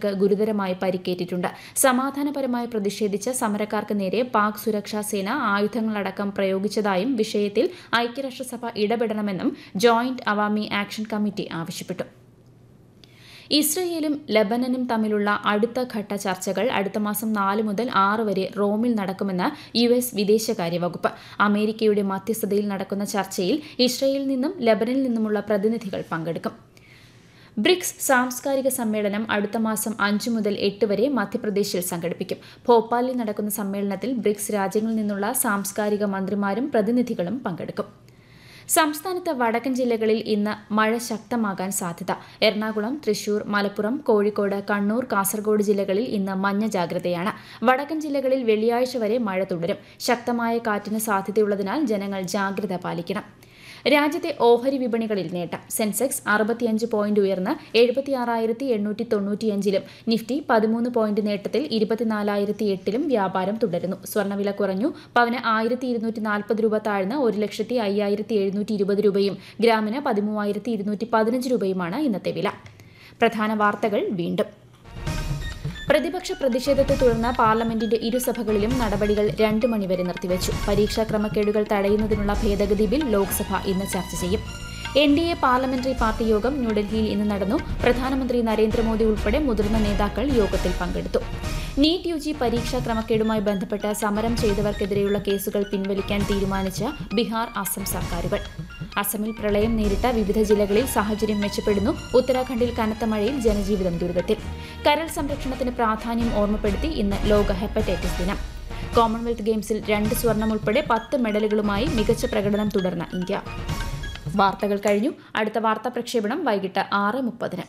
പേർക്ക് ഗുരുതരമായി പരിക്കേറ്റിട്ടുണ്ട് സമാധാനപരമായി പ്രതിഷേധിച്ച സമരക്കാർക്ക് നേരെ പാക് സുരക്ഷാ സേന ആയുധങ്ങളടക്കം പ്രയോഗിച്ചതായും വിഷയത്തിൽ ഐക്യരാഷ്ട്രസഭ ഇടപെടണമെന്നും ജോയിന്റ് അവാമി ആക്ഷൻ കമ്മിറ്റി ആവശ്യപ്പെട്ടു ഇസ്രയേലും ലബനനും തമ്മിലുള്ള അടുത്ത ഘട്ട ചർച്ചകൾ അടുത്ത മാസം നാല് മുതൽ ആറ് വരെ റോമിൽ നടക്കുമെന്ന് യു എസ് വിദേശകാര്യ വകുപ്പ് അമേരിക്കയുടെ മധ്യസ്ഥതയിൽ നടക്കുന്ന ചർച്ചയിൽ ഇസ്രയേലിൽ നിന്നും ലബനനിൽ നിന്നുമുള്ള പ്രതിനിധികൾ പങ്കെടുക്കും ബ്രിക്സ് സാംസ്കാരിക സമ്മേളനം അടുത്ത മാസം അഞ്ച് മുതൽ എട്ട് വരെ മധ്യപ്രദേശിൽ സംഘടിപ്പിക്കും ഭോപ്പാലിൽ നടക്കുന്ന സമ്മേളനത്തിൽ ബ്രിക്സ് രാജ്യങ്ങളിൽ നിന്നുള്ള സാംസ്കാരിക മന്ത്രിമാരും പ്രതിനിധികളും പങ്കെടുക്കും സംസ്ഥാനത്ത് വടക്കൻ ജില്ലകളിൽ ഇന്ന് മഴ ശക്തമാകാൻ സാധ്യത എറണാകുളം തൃശൂർ മലപ്പുറം കോഴിക്കോട് കണ്ണൂർ കാസർഗോഡ് ജില്ലകളിൽ ഇന്ന് മഞ്ഞ ജാഗ്രതയാണ് വടക്കൻ ജില്ലകളിൽ വെള്ളിയാഴ്ച വരെ മഴ തുടരും ശക്തമായ കാറ്റിന് സാധ്യതയുള്ളതിനാൽ ജനങ്ങൾ ജാഗ്രത പാലിക്കണം രാജ്യത്തെ ഓഹരി വിപണികളിൽ നേട്ടം സെൻസെക്സ് അറുപത്തിയഞ്ച് പോയിന്റ് ഉയർന്ന് എഴുപത്തിയാറായിരത്തി എണ്ണൂറ്റി തൊണ്ണൂറ്റിയഞ്ചിലും നിഫ്റ്റി പതിമൂന്ന് പോയിന്റ് നേട്ടത്തിൽ ഇരുപത്തിനാലായിരത്തി എട്ടിലും വ്യാപാരം തുടരുന്നു സ്വർണ്ണവില കുറഞ്ഞു പവന് ആയിരത്തി ഇരുന്നൂറ്റി നാൽപ്പത് രൂപ താഴ്ന്ന് ഒരു ലക്ഷത്തി അയ്യായിരത്തി എഴുന്നൂറ്റി ഇരുപത് രൂപയും ഗ്രാമിന് പതിമൂവായിരത്തി ഇരുന്നൂറ്റി പതിനഞ്ച് രൂപയുമാണ് ഇന്നത്തെ വില പ്രധാന വാർത്തകൾ വീണ്ടും പ്രതിപക്ഷ പ്രതിഷേധത്തെ തുടർന്ന് പാർലമെന്റിന്റെ ഇരുസഭകളിലും നടപടികൾ രണ്ട് മണിവരെ നിർത്തിവച്ചു പരീക്ഷാ ക്രമക്കേടുകൾ തടയുന്നതിനുള്ള ഭേദഗതി ബിൽ ലോക്സഭ ഇന്ന് ചർച്ച ചെയ്യും N D A parliamentary party യോഗം ന്യൂഡൽഹിയിൽ ഇന്ന് നടന്നു പ്രധാനമന്ത്രി നരേന്ദ്രമോദി ഉൾപ്പെടെ മുതിർന്ന നേതാക്കൾ യോഗത്തിൽ പങ്കെടുത്തു നീറ്റ് യു ജി പരീക്ഷാ ക്രമക്കേടുമായി ബന്ധപ്പെട്ട് സമരം ചെയ്തവർക്കെതിരെയുള്ള കേസുകൾ പിൻവലിക്കാൻ തീരുമാനിച്ച ബീഹാർ അസം സർക്കാരുകൾ അസമിൽ പ്രളയം നേരിട്ട വിവിധ ജില്ലകളിൽ സാഹചര്യം മെച്ചപ്പെടുന്നു ഉത്തരാഖണ്ഡിൽ കനത്ത മഴയിൽ ജനജീവിതം ദുരിതത്തിൽ കരൾ സംരക്ഷണത്തിന് പ്രാധാന്യം ഓർമ്മപ്പെടുത്തി ഇന്ന് ലോക ഹെപ്പറ്റൈറ്റിസ് ദിനം കോമൺവെൽത്ത് ഗെയിംസിൽ രണ്ട് സ്വർണം ഉൾപ്പെടെ പത്ത് മെഡലുകളുമായി മികച്ച പ്രകടനം തുടർന്ന ഇന്ത്യ വാർത്തകൾ കഴിഞ്ഞു അടുത്ത വാർത്താ പ്രക്ഷേപണം വൈകിട്ട് ആറ് മുപ്പതിന്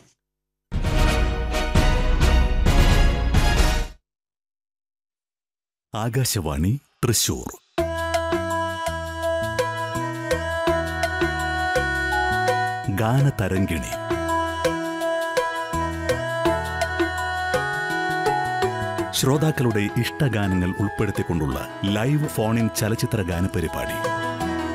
ആകാശവാണി തൃശൂർ ഗാനതരംഗിണി ശ്രോതാക്കളുടെ ഇഷ്ടഗാനങ്ങൾ ഉൾപ്പെടുത്തിക്കൊണ്ടുള്ള ലൈവ് ഫോണിൻ ചലച്ചിത്ര ഗാന പരിപാടി